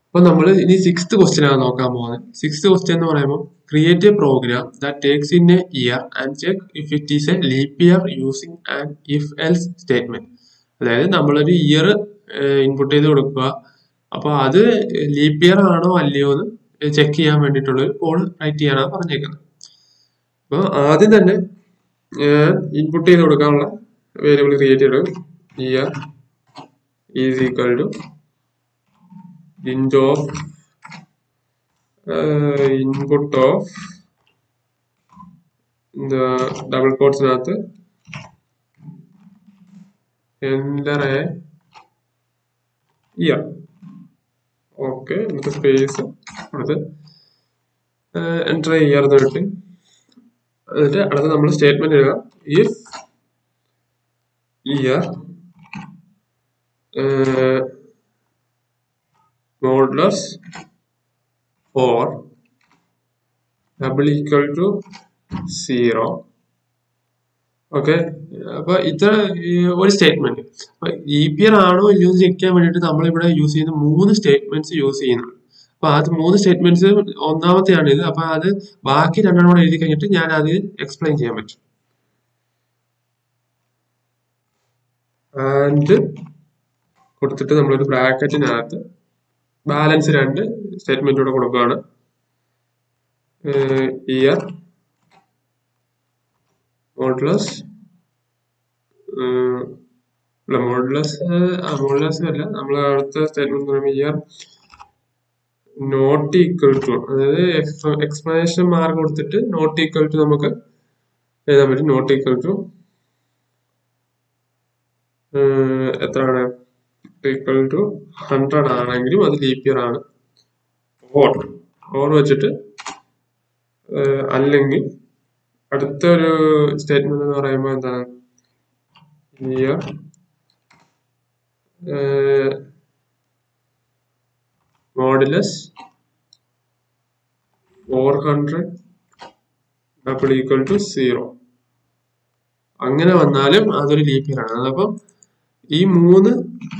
അപ്പൊ നമ്മൾ ഇനി സിക്സ്ത് ക്വസ്റ്റ്യൻ ആണ് നോക്കാൻ പോകുന്നത് സിക്സ്ത് ക്വസ്റ്റ്യൻ എന്ന് പറയുമ്പോൾ create a program that takes in a year and check if it is a leap year using and if else statement അതായത് നമ്മളൊരു ഇയർ ഇൻപുട്ട് ചെയ്ത് കൊടുക്കുക അപ്പൊ അത് ലീപ് ഇയർ ആണോ അല്ലയോ എന്ന് ചെക്ക് ചെയ്യാൻ വേണ്ടിയിട്ടുള്ള ഒരു കോഡ് റൈറ്റ് ചെയ്യാനാണ് പറഞ്ഞേക്കുന്നത് അപ്പൊ ആദ്യം തന്നെ ഇൻപുട്ട് ചെയ്ത് കൊടുക്കാനുള്ള വേരിയബിൾ ക്രിയേറ്റ് ചെയ്ത് year is equal to int of uh, input of the double quotes നകത്ത് enter a year ഓക്കെ എന്നിട്ട് സ്പേസ് കൊടുത്ത് എൻ്റർ ഇയർ എന്ന് ഇട്ട് എന്നിട്ട് അടുത്ത നമ്മൾ സ്റ്റേറ്റ്മെന്റ് എഴുതുക if year modulus or double equal to zero okay അപ്പൊ ഇത് ഒരു സ്റ്റേറ്റ്മെന്റ് ഇ പി ആർ ആണോ ഇല്ലയോ എന്ന് ചെക്ക് ചെയ്യാൻ വേണ്ടിയിട്ട് നമ്മൾ ഇവിടെ യൂസ് ചെയ്യുന്ന മൂന്ന് സ്റ്റേറ്റ്മെന്റ്സ് യൂസ് ചെയ്യുന്നുണ്ട് അപ്പൊ അത് മൂന്ന് സ്റ്റേറ്റ്മെന്റ്സ് ഒന്നാമത്തെയാണ് ഇത് അപ്പൊ അത് ബാക്കി രണ്ടെണ്ണം കൂടെ എഴുതി കഴിഞ്ഞിട്ട് ഞാൻ അത് എക്സ്പ്ലെയിൻ ചെയ്യാൻ പറ്റും ആൻഡ് കൊടുത്തിട്ട് നമ്മളൊരു ബ്രാക്കറ്റിനകത്ത് ബാലൻസ് രണ്ട് സ്റ്റേറ്റ്മെന്റ് കൂടെ കൊടുക്കുകയാണ് ഇയർ മോഡ്ലസ് അല്ല മോഡ്ലസ് മോഡ്ലസ് അല്ല നമ്മൾ അടുത്ത സ്റ്റേറ്റ്മെന്റ് പറയുമ്പോൾ ഇയർ നോട്ട് ഈക്വൽ ടു അതായത് എക്സ്പ്ലനേഷൻ മാർക്ക് കൊടുത്തിട്ട് നോട്ട് ഈക്വൽ ടു നമുക്ക് എഴുതാൻ പറ്റും നോട്ട് ഈക്വൽ ടു എത്രയാണ് ഈക്വൽ ടു ഹൺഡ്രഡ് ആണെങ്കിലും അത് ലീപ് ഇയർ ആണ് ഓർ ഓർ വെച്ചിട്ട് അല്ലെങ്കിൽ അടുത്തൊരു സ്റ്റേറ്റ്മെന്റ് എന്ന് പറയുമ്പോൾ എന്താണ് year modulus four hundred double equal to zero അങ്ങനെ വന്നാലും അതൊരു ലീപ് ഇയർ ആണ് അതപ്പം ഈ മൂന്ന്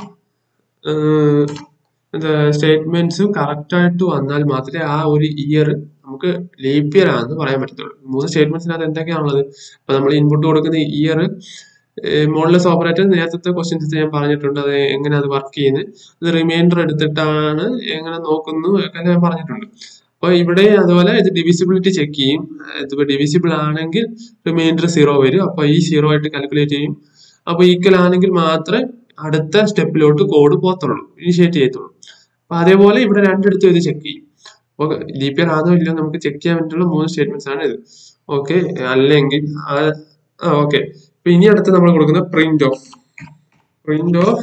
എന്താ സ്റ്റേറ്റ്മെന്റ്സും കറക്റ്റ് ആയിട്ട് വന്നാൽ മാത്രമേ ആ ഒരു ഇയർ നമുക്ക് ലീപ് ഇയർ ആണെന്ന് പറയാൻ പറ്റത്തുള്ളൂ മൂന്ന് സ്റ്റേറ്റ്മെന്റ്സിനകത്ത് എന്തൊക്കെയാണുള്ളത് അപ്പൊ നമ്മൾ ഇൻപുട്ട് കൊടുക്കുന്ന ഇയർ മോഡലസ് ഓപ്പറേറ്റർ നേരത്തെ ക്വസ്റ്റ്യൻസ് ഞാൻ പറഞ്ഞിട്ടുണ്ട് അത് എങ്ങനെ അത് വർക്ക് ചെയ്യുന്നത് അത് റിമൈൻഡർ എടുത്തിട്ടാണ് എങ്ങനെ നോക്കുന്നു ഒക്കെ ഞാൻ പറഞ്ഞിട്ടുണ്ട് അപ്പൊ ഇവിടെ അതുപോലെ ഇത് ഡിവിസിബിലിറ്റി ചെക്ക് ചെയ്യും ഇതിപ്പോ ഡിവിസിബിൾ ആണെങ്കിൽ റിമൈൻഡർ സീറോ വരും അപ്പൊ ഈ സീറോ ആയിട്ട് കാൽക്കുലേറ്റ് ചെയ്യും അപ്പൊ ഈക്വൽ ആണെങ്കിൽ മാത്രമേ അടുത്ത സ്റ്റെപ്പിലോട്ട് കോഡ് പോകത്തുള്ളൂ ഇനിഷ്യേറ്റ് ചെയ്യത്തുള്ളൂ അപ്പൊ അതേപോലെ ഇവിടെ രണ്ടിടത്തും ഇത് ചെക്ക് ചെയ്യും അപ്പൊ ലീപ് ഇയർ ആണോ ഇല്ലയോ നമുക്ക് ചെക്ക് ചെയ്യാൻ വേണ്ടിയിട്ടുള്ള മൂന്ന് സ്റ്റേറ്റ്മെന്റ്സ് ആണ് ഇത് ഓക്കെ അല്ലെങ്കിൽ ഓക്കെ അപ്പൊ ഇനി അടുത്ത് നമ്മൾ കൊടുക്കുന്ന പ്രിന്റ് ഓഫ് പ്രിന്റ് ഓഫ്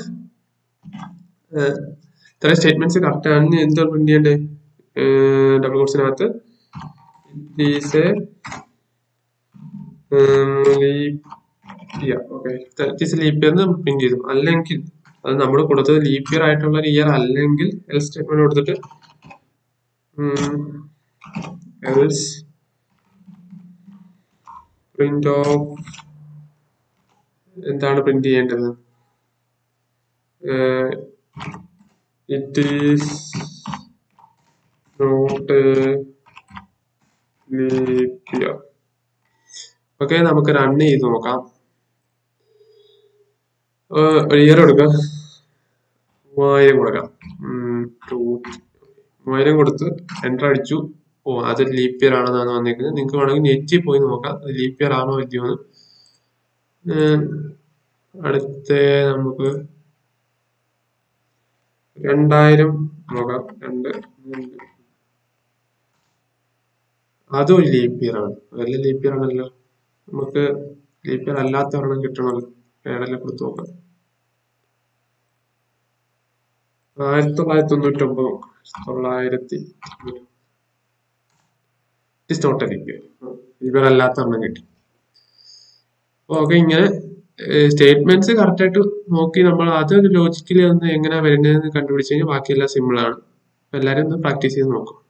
ഇത്ര സ്റ്റേറ്റ്മെന്റ്സ് കറക്റ്റ് ആണെന്ന് എന്തോ പ്രിന്റ് ചെയ്യണ്ടേ ഡബിൾ കോഴ്സിനകത്ത് is a year okay that leap year എന്ന് പ്രിന്റ് ചെയ്തു അല്ലെങ്കിൽ അത് നമ്മൾ കൊടുത്തത് ലീപ് ഇയർ ആയിട്ടുള്ള ഒരു ഇയർ അല്ലെങ്കിൽ എൽ സ്റ്റേറ്റ്മെന്റ് കൊടുത്തിട്ട് എൽസ് പ്രിന്റ് ഓഫ് എന്താണ് പ്രിന്റ് ചെയ്യേണ്ടത് it is not leap year okay നമുക്ക് റൺ ചെയ്ത് നോക്കാം ഒരു ഇയർ കൊടുക്കാം മൂവായിരം കൊടുക്കാം മൂവായിരം കൊടുത്ത് എൻ്റർ അടിച്ചു ഓ അത് ലീപ് ഇയർ ആണെന്നാണ് വന്നിരിക്കുന്നത് നിങ്ങൾക്ക് വേണമെങ്കിൽ നെറ്റിൽ പോയി നോക്കാം അത് ലീപ് ഇയർ ആണോ ഇല്ലയോ എന്ന് അടുത്ത നമുക്ക് രണ്ടായിരം നോക്കാം രണ്ട് അതും ലീപ് ഇയർ ആണ് അതെല്ലാം ലീപ് ഇയർ ആണല്ലോ നമുക്ക് ലീപ് ഇയർ അല്ലാത്ത ഒരെണ്ണം കിട്ടണമല്ലോ ഏടെല്ലാം കൊടുത്ത് നോക്കാം ആയിരത്തി തൊള്ളായിരത്തി തൊണ്ണൂറ്റി ഒമ്പത് തൊള്ളായിരത്തി it's not a leap year leap year അല്ലാത്ത ഒരെണ്ണം കിട്ടി ഓക്കെ ഇങ്ങനെ സ്റ്റേറ്റ്മെന്റ്സ് കറക്റ്റ് ആയിട്ട് നോക്കി നമ്മൾ അത് ലോജിക്കലി ഒന്ന് എങ്ങനെ വരുന്നതെന്ന് കണ്ടുപിടിച്ച് കഴിഞ്ഞാൽ ബാക്കിയെല്ലാം സിമ്പിൾ ആണ് എല്ലാവരും ഒന്ന് പ്രാക്ടീസ് ചെയ്ത് നോക്കും